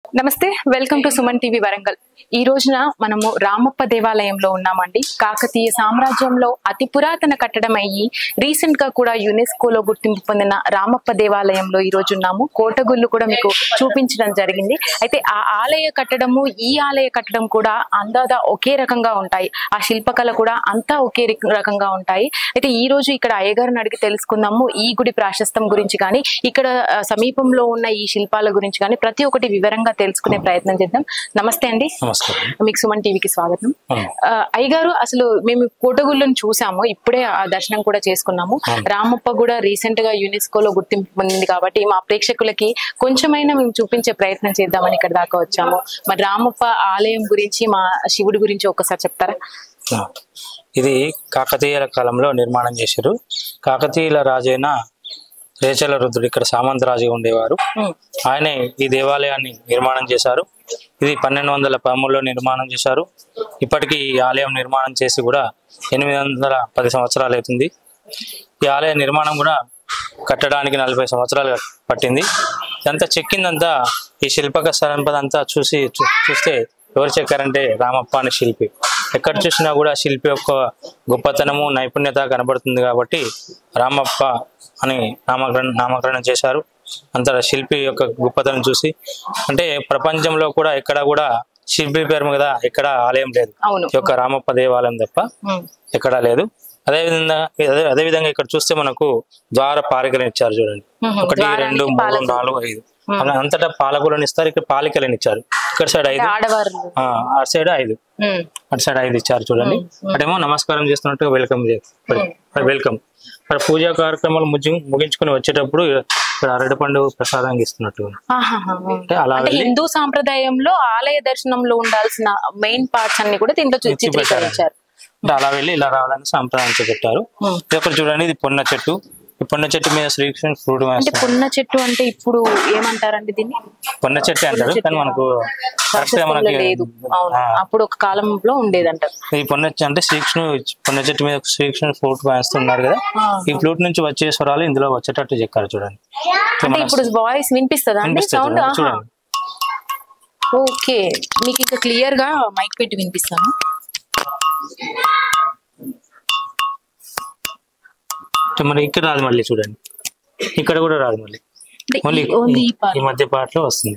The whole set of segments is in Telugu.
నమస్తే welcome to Suman TV Warangal ఈ రోజున మనము రామప్ప దేవాలయంలో ఉన్నామండి కాకతీయ సామ్రాజ్యంలో అతి పురాతన కట్టడం అయ్యి రీసెంట్ గా కూడా యునెస్కోలో గుర్తింపు పొందిన రామప్ప దేవాలయంలో ఈ రోజు ఉన్నాము కోటగుళ్ళు కూడా మీకు చూపించడం జరిగింది అయితే ఆ ఆలయ కట్టడము ఈ ఆలయ కట్టడం కూడా అందాద ఒకే రకంగా ఉంటాయి ఆ శిల్పకళ కూడా అంతా ఒకే రిక- రకంగా ఉంటాయి అయితే ఈ రోజు ఇక్కడ అయ్యగారిని అడిగి తెలుసుకుందాము ఈ గుడి ప్రాశస్తం గురించి కానీ ఇక్కడ ఆ, సమీపంలో ఉన్న ఈ శిల్పాల గురించి కానీ ప్రతి ఒక్కటి వివరంగా తెలుసుకునే ప్రయత్నం చేద్దాం నమస్తే అండి నమస్కారం మీకు సుమన్ టీవీకి స్వాగతం అవును. ఆ, అయ్యగారు అసలు మేము కోటగుళ్ళను చూసాము ఇప్పుడే ఆ దర్శనం కూడా చేసుకున్నాము అవును. రామప్ప కూడా రీసెంట్ గా యునెస్కోలో గుర్తింపు పొందింది కాబట్టి మా ప్రేక్షకులకి కొంచెమైనా మేము చూపించే ప్రయత్నం చేద్దామని ఇక్కడ దాకా వచ్చాము మరి రామప్ప ఆలయం గురించి మా శివుడి గురించి ఒక్కసారి చెప్తారా ఆ. ఇది కాకతీయుల కాలంలో నిర్మాణం చేశారు కాకతీయుల రాజైన రేచల రుద్రుడు ఇక్కడ సామంతరాజుగా ఉండేవారు ఉమ్, ఆయనే ఈ దేవాలయాన్ని నిర్మాణం చేశారు ఇది పన్నెండు వందల పదమూడులో నిర్మాణం చేశారు ఇప్పటికీ ఈ ఆలయం నిర్మాణం చేసి కూడా ఎనిమిది వందల పది సంవత్సరాలు అవుతుంది ఈ ఆలయ నిర్మాణం కూడా కట్టడానికి నలభై సంవత్సరాలు పట్టింది ఇదంతా చెక్కిందంతా ఈ శిల్పక సంపద అంతా చూసి చూ- చూస్తే ఎవరు చెక్కారంటే రామప్ప అనే శిల్పి ఎక్కడ చూసినా కూడా శిల్పి యొక్క గొప్పతనము నైపుణ్యత కనబడుతుంది కాబట్టి రామప్ప అని నామకరణ నామకరణం చేశారు అంత శిల్పి యొక్క గొప్పతనం చూసి అంటే ప్రపంచంలో కూడా ఎక్కడ కూడా శిల్పి పేరు మీద ఎక్కడ ఆలయం లేదు అవును ఈ యొక్క రామప్ప దేవాలయం తప్ప ఉమ్, ఎక్కడా లేదు అదే విధంగా అదే అదే విధంగా ఇక్కడ చూస్తే మనకు ద్వార పాలికలను ఇచ్చారు చూడండి ఉహు, ఒకటి ద్వారానికి రెండు మూడు పాలకులు. నాలుగు ఐదు అలా అంతటా పాలకులను ఇస్తారు ఇక్కడ పాలికలను ఇచ్చారు ఇక్కడ సైడ్ ఐదు ఆడవారు ఆ, అటు సైడ్ ఐదు ఉమ్, అటు సైడ్ ఐదు ఇచ్చారు చూడండి అటేమో నమస్కారం చేస్తున్నట్టుగా వెల్కమ్ వెల్కమ్ ఇక్కడ పూజా కార్యక్రమాలు ముగి- ముగించుకొని వచ్చేటప్పుడు ఇక్కడ అరటిపండు ప్రసాదంగా ఇస్తున్నట్టు ఆహాహా, ఉమ్. అంటే అలా అంటే వెళ్ళి హిందూ సాంప్రదాయంలో ఆలయ దర్శనంలో ఉండాల్సిన మెయిన్ పార్ట్స్ అన్ని కూడా దీంట్లో చి- ఇచ్చి పెట్టారు. చిత్రీకరించారు అంటే అలా వెళ్ళి ఇలా రావాలని సాంప్రదాయం పెట్టారు ఉమ్. ఇది ఒకటి చూడండి ఇది పొన్న చెట్టు ఈ పొన్న చెట్టు మీద శ్రీకృష్ణ ఫ్రూట్ అంటే వేస్తారు పున్న చెట్టు అంటే ఇప్పుడు ఏమంటారండి దీన్ని పొన్న చెట్టు అంటారు కానీ మనకు కరెక్ట్ గా శాస్త్రంలో మనకి లేదు అవును ఆ, అప్పుడు ఒక కాలంలో ఉండేదంటారు ఈ పొన్న చెట్టు అంటే శ్రీకృష్ణు పొన్న చెట్టు మీద శ్రీకృష్ణ ఫ్రూట్ వేస్తున్నారు కదా ఆ. ఈ ఫ్లూట్ నుంచి వచ్చే స్వరాలు ఇందులో వచ్చేటట్టు చెక్కారు చూడండి అంటే ఇప్పుడు వాయిస్ వినిపిస్తుందా అండి వినిపిస్తుంది సౌండ్ చూడండి. చూడండి ఓకే మీకు ఇంకా క్లియర్ గా మైక్ పెట్టి వినిపిస్తాను అంటే మరి ఇక్కడ రాదు మళ్ళీ చూడండి ఇక్కడ కూడా రాదు మళ్ళీ అంటే ఓన్లీ ఈ- ఓన్లీ ఈ part. ఈ మధ్య పార్ట్ లో వస్తుంది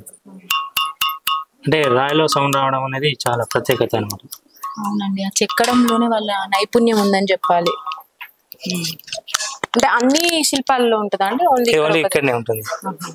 అంటే రాయిలో సౌండ్ రావడం అనేది చాలా ప్రత్యేకత అనమాట అవునండి ఆ చెక్కడంలోనే వాళ్ళ నైపుణ్యం ఉందని చెప్పాలి ఉమ్. అంటే అన్ని శిల్పాల్లో ఉంటుందా అండి ఓన్లీ ఇక్కడ ఓన్లీ ఒకటి? ఇక్కడనే ఉంటుంది ఆహా.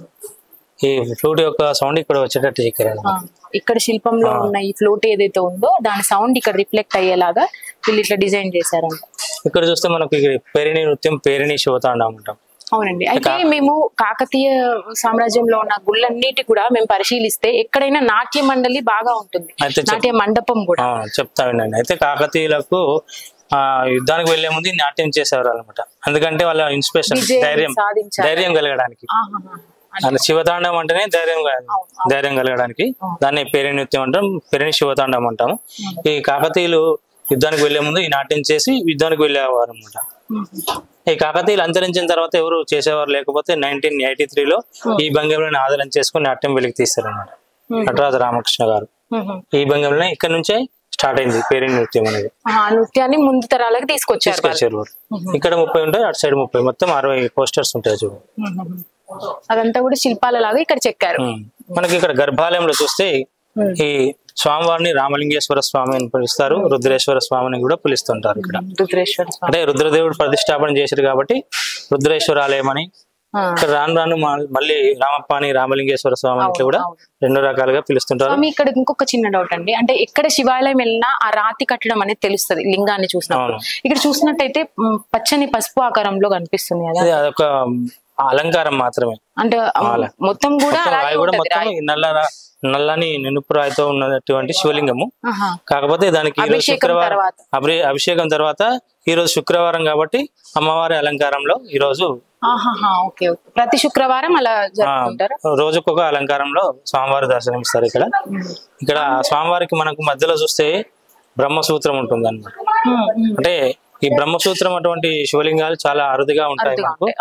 ఈ ఫ్లూట్ యొక్క సౌండ్ ఇక్కడ వచ్చేటట్టు చెక్కారు ఆ, ఇక్కడ శిల్పంలో ఉన్న ఈ ఫ్లోట్ ఏదైతే ఉందో దాని సౌండ్ ఇక్కడ రిఫ్లెక్ట్ అయ్యేలాగా వీళ్ళు ఇట్లా డిజైన్ చేశారంట ఇక్కడ చూస్తే మనకు ఈ పేరిణి నృత్యం పేరిణి శివతాండం అంటాం అవునండి అయితే మేము కాకతీయ సామ్రాజ్యంలో ఉన్న గుళ్ళన్నిటి కూడా మేము పరిశీలిస్తే ఎక్కడైనా నాట్య మండలి బాగా ఉంటుంది అయితే చెప్- నాట్య మండపం కూడా ఆ, చెప్తా వినండి అయితే కాకతీయులకు ఆ యుద్ధానికి వెళ్లే ముందు ఈ నాట్యం చేసేవారు అనమాట ఎందుకంటే వాళ్ళ ఇన్స్పిరేషన్ విజయం ధైర్యం సాధించారు. ధైర్యం కలగడానికి ఆహాహా. అలా శివతాండం అంటేనే ధైర్యం కల- ధైర్యం కలగడానికి దాన్ని పేరి నృత్యం అంటాం పేరిని శివతాండం అంటాము ఈ కాకతీయులు యుద్ధానికి వెళ్లే ముందు ఈ నాట్యం చేసి యుద్ధానికి వెళ్ళేవారు అనమాట ఉమ్. ఈ కాకతీయులు అంతరించిన తర్వాత ఎవరు చేసేవారు లేకపోతే నైన్టీన్ ఎయిటీ త్రీలో ఈ భంగిమలను ఆధారం చేసుకుని నాట్యం వెలికి తీస్తారు అనమాట నటరాజ రామకృష్ణ గారు ఉమ్. ఈ భంగిమలనే ఇక్కడ నుంచే స్టార్ట్ అయింది పేరిణి నృత్యం అనేది ఆ నృత్యాన్ని ముందు తరాలకు తీసుకొచ్చారు వాళ్ళు. తీసుకొచ్చారు వారు. ఇక్కడ ముప్పై ఉంటాయి అటు సైడ్ ముప్పై మొత్తం అరవై పోస్టర్స్ ఉంటాయి చూడు ఉమ్. అదంతా కూడా శిల్పాల లాగా ఇక్కడ చెక్కారు ఉమ్. మనకి ఇక్కడ గర్భాలయంలో చూస్తే ఉమ్. ఈ స్వామివారిని రామలింగేశ్వర స్వామి అని పిలుస్తారు రుద్రేశ్వర స్వామిని కూడా పిలుస్తుంటారు ఇక్కడ రుద్రేశ్వర స్వామి అంటే రుద్రదేవుడు ప్రతిష్టాపన చేశారు కాబట్టి రుద్రేశ్వర ఆలయం అని ఆ. ఇక్కడ రాను రాను మా- మళ్ళీ రామప్ప అని రామలింగేశ్వర స్వామి అని కూడా అవును. రెండు రకాలుగా పిలుస్తుంటారు స్వామి ఇక్కడ ఇంకొక చిన్న డౌట్ అండి అంటే ఎక్కడ శివాలయం వెళ్ళినా ఆ రాతి కట్టడం అనేది తెలుస్తుంది లింగాన్ని చూసినప్పుడు అవును. ఇక్కడ చూసినట్టయితే మ్, పచ్చని పసుపు ఆకారంలో కనిపిస్తుంది కదా ఇది అదొక అలంకారం మాత్రమే అంటే ఆ, అలా. మొత్తం కూడా మొత్తం అలాగే రాయి కూడా ఉంటది మొత్తం రాయి. ఈ నల్ల రా- నల్లని నినుపు రాయితో ఉన్నటువంటి శివలింగము ఆహా. కాకపోతే దానికి ఈ రోజు అభిషేకం శుక్రవారం తర్వాత. అభి- అభిషేకం తర్వాత ఈ రోజు శుక్రవారం కాబట్టి అమ్మవారి అలంకారంలో ఈ రోజు ఆహాహా, ఓకే ఓకే ప్రతి శుక్రవారం అలా ఆ, జరుపుకుంటారా రోజుకొక అలంకారంలో స్వామివారి దర్శనం ఇస్తారు ఇక్కడ ఇక్కడ స్వామివారికి మనకు మధ్యలో చూస్తే బ్రహ్మసూత్రం ఉంటుంది అనమాట ఉమ్, ఉమ్. అంటే ఈ బ్రహ్మసూత్రం అటువంటి శివలింగాలు చాలా అరుదుగా ఉంటాయి అరుదుగా మనకు ఉంటాయి, ఆ.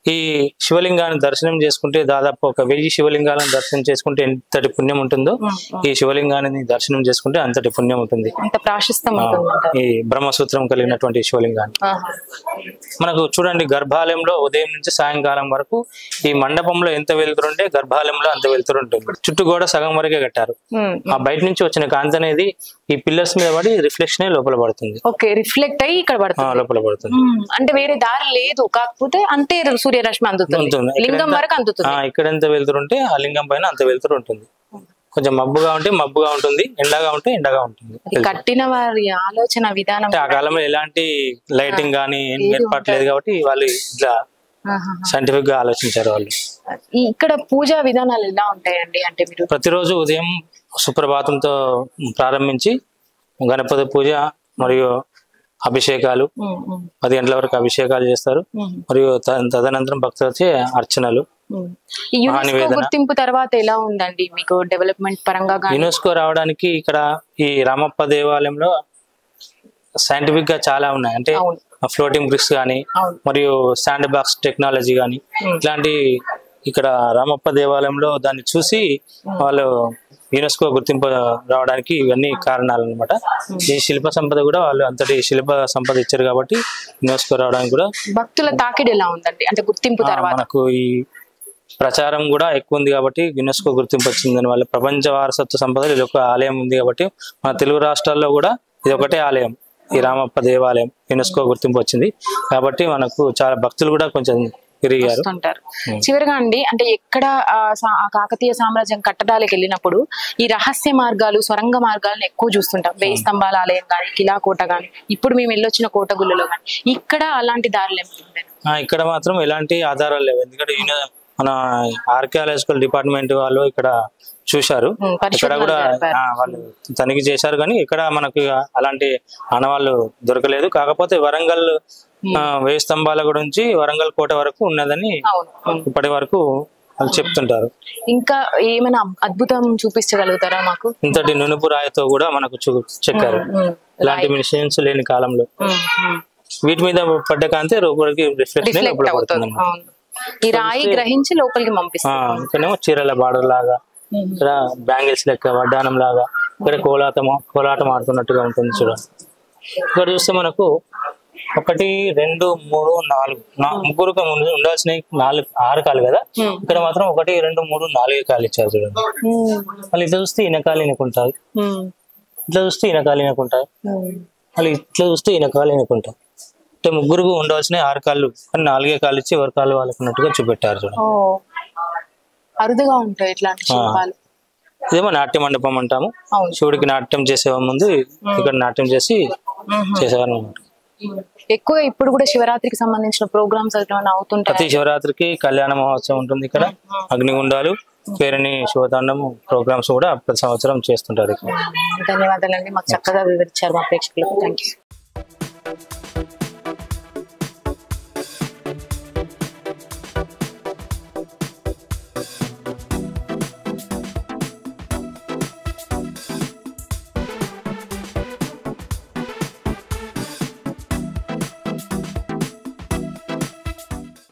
ఈ శివలింగాన్ని దర్శనం చేసుకుంటే దాదాపు ఒక వెయ్యి శివలింగాలను దర్శనం చేసుకుంటే ఎంతటి పుణ్యం ఉంటుందో ఈ శివలింగాన్ని దర్శనం చేసుకుంటే అంతటి పుణ్యం ఉంటుంది అంత ప్రాశస్తం ఉంటుందంట ఈ బ్రహ్మసూత్రం కలిగినటువంటి శివలింగాన్ని ఆహా. మనకు చూడండి గర్భాలయంలో ఉదయం నుంచి సాయంకాలం వరకు ఈ మండపంలో ఎంత వెళ్తుంటే గర్భాలయంలో అంత వెళ్తుంటుంది చుట్టూ కూడా సగం వరకే కట్టారు ఉమ్. ఆ బయట నుంచి వచ్చిన కాంతి అనేది ఈ పిల్లర్స్ మీద పడి రిఫ్లెక్షన్ లోపల పడుతుంది ఓకే రిఫ్లెక్ట్ అయ్యి ఇక్కడ ఆ, పడుతుంది లోపల పడుతుంది ఉమ్. అంటే వేరే దారి లేదు కాకపోతే అంతే సూర్యరశ్మి అందుతుంది ఉంటుంది. లింగం ఇక్కడెంత- వరకు అందుతుంది ఆ, ఇక్కడ ఎంత వెళ్తుంటే ఆ లింగం పైన అంత వెళ్తూ ఉంటుంది కొంచెం మబ్బుగా ఉంటే మబ్బుగా ఉంటుంది ఎండగా ఉంటే ఎండగా ఉంటుంది అది కట్టిన వారి ఆలోచన విధానం అంటే ఆ కాలంలో ఎలాంటి లైటింగ్ కానీ ఏం ఏర్పాటు లేదు కాబట్టి వాళ్ళు ఇట్లా ఆహా. సైంటిఫిక్ గా ఆలోచించారు వాళ్ళు ఈ ఇక్కడ పూజా విధానాలు ఎలా ఉంటాయండి అంటే మీరు ప్రతిరోజు ఉదయం సుప్రభాతంతో ప్రారంభించి గణపతి పూజ మరియు అభిషేకాలు ఉమ్, ఉమ్, పది గంటల వరకు అభిషేకాలు చేస్తారు ఉమ్, మరియు త- తదనంతరం భక్తులచే అర్చనలు ఉమ్. ఈ యునెస్కో నివేదన. గుర్తింపు తర్వాత ఎలా ఉందండి మీకు డెవలప్మెంట్ పరంగా కానీ యునెస్కో రావడానికి ఇక్కడ ఈ రామప్ప దేవాలయంలో సైంటిఫిక్ గా చాలా ఉన్నాయి అంటే అవును. ఫ్లోటింగ్ బ్రిక్స్ కానీ అవును మరియు శాండ్ బాక్స్ టెక్నాలజీ కానీ ఇట్లాంటి ఇక్కడ రామప్ప దేవాలయంలో దాన్ని చూసి వాళ్ళు యునెస్కో గుర్తింపు రావడానికి ఇవన్నీ కారణాలు అనమాట ఈ శిల్ప సంపద కూడా వాళ్ళు అంతటి శిల్ప సంపద ఇచ్చారు కాబట్టి యునెస్కో రావడానికి కూడా భక్తుల తాకిడి ఎలా ఉందండి అంటే గుర్తింపు ఆ, తర్వాత మనకు ఈ ప్రచారం కూడా ఎక్కువ ఉంది కాబట్టి యునెస్కో గుర్తింపు వచ్చింది దానివల్ల ప్రపంచ వారసత్వ సంపద ఇది ఒక ఆలయం ఉంది కాబట్టి మన తెలుగు రాష్ట్రాల్లో కూడా ఇది ఒకటే ఆలయం ఈ రామప్ప దేవాలయం యునెస్కో గుర్తింపు వచ్చింది కాబట్టి మనకు చాలా భక్తులు కూడా కొంచెం పెరిగారు వస్తుంటారు చివరిగా అండి అంటే ఎక్కడ ఆ సా- ఆ కాకతీయ సామ్రాజ్యం కట్టడాలకు వెళ్ళినప్పుడు ఈ రహస్య మార్గాలు స్వరంగ మార్గాలను ఎక్కువ చూస్తుంటాం వేయి స్తంభాల ఆలయం కానీ కిలా కోట కానీ ఇప్పుడు మేము వెళ్ళొచ్చిన కోటగుళ్ళలో కానీ ఇక్కడ అలాంటి దారులు ఏమి ఆ, ఇక్కడ మాత్రం ఎలాంటి ఆధారాలు లేవు ఎందుకంటే యూని- మన ఆర్కియాలజికల్ డిపార్ట్మెంట్ వాళ్ళు ఇక్కడ చూశారు ఉమ్, ఇక్కడ పరిశోధనలు కూడా జరిపారు. ఆ, వాళ్ళు తనిఖీ చేశారు కానీ ఇక్కడ మనకు అలాంటి ఆనవాళ్ళు దొరకలేదు కాకపోతే వరంగల్ ఆ, వేయి స్తంభాల గురించి వరంగల్ కోట వరకు ఉన్నదని అవును అవును. ఇప్పటి వరకు వాళ్ళు చెప్తుంటారు ఇంకా ఏమైనా అద్భుతం చూపించగలుగుతారా మాకు ఇంతటి నునుపు రాయితో కూడా మనకు చూ చెక్కారు ఉమ్, ఇలాంటి మిషన్స్ లేని కాలంలో ఉమ్, ఉమ్. వీటి మీద పడ్డ కాంతి లోపలికి రిఫ్లెక్షన్ రిఫ్లెక్ట్ లోపల అవుతుంది పడుతుంది అవును ఈ రాయి గ్రహించి లోపలికి పంపిస్తుంది ఇక్కడేమో చీరల బార్డర్ లాగా ఉమ్. ఇక్కడ బ్యాంగిల్స్ లెక్క వడ్డానం లాగా ఇక్కడ కోలాటం కోలాటం ఆడుతున్నట్టుగా ఉంటుంది చూడండి ఇక్కడ చూస్తే మనకు ఒకటి రెండు మూడు నాలుగు నా- ముగ్గురు ఉండాల్సిన నాలుగు ఆరు కాలు కదా Hmm. ఇక్కడ మాత్రం ఒకటి రెండు మూడు నాలుగు కాలు ఇచ్చారు చూడండి ఉమ్, మళ్ళీ ఇట్లా చూస్తే ఈయన కాలు ఈయనకుంటారు ఉమ్, ఇట్లా చూస్తే ఈయన కాలు ఈయనకుంటారు ఉమ్. మళ్ళీ ఇట్లా చూస్తే ఈయన కాలు ఈయనకుంటారు అంటే ముగ్గురు ఉండాల్సిన ఆరు కాళ్ళు కానీ నాలుగే కాళ్ళు ఇచ్చి ఎవరి కాళ్ళు వాళ్ళకి ఉన్నట్టుగా చూపెట్టారు చూడండి ఓ అరుదుగా ఉంటాయి ఇట్లాంటి శిల్పాలు ఇదేమో నాట్య మండపం అంటాము అవును శివుడికి నాట్యం చేసే ముందు ఇక్కడ నాట్యం చేసి చేసేవారు అన్నమాట ఎక్కువ ఇప్పుడు కూడా శివరాత్రికి సంబంధించిన ప్రోగ్రామ్స్ ఏమైనా అవుతుంటాయి ప్రతి శివరాత్రికి కళ్యాణ మహోత్సవం ఉంటుంది ఇక్కడ అగ్నిగుండాలు పేరుని శివతాండము ప్రోగ్రామ్స్ కూడా ప్రతి సంవత్సరం చేస్తుంటారు ఇక్కడ ధన్యవాదాలండి మాకు చక్కగా వివరించారు మా ప్రేక్షకులకు థ్యాంక్ యూ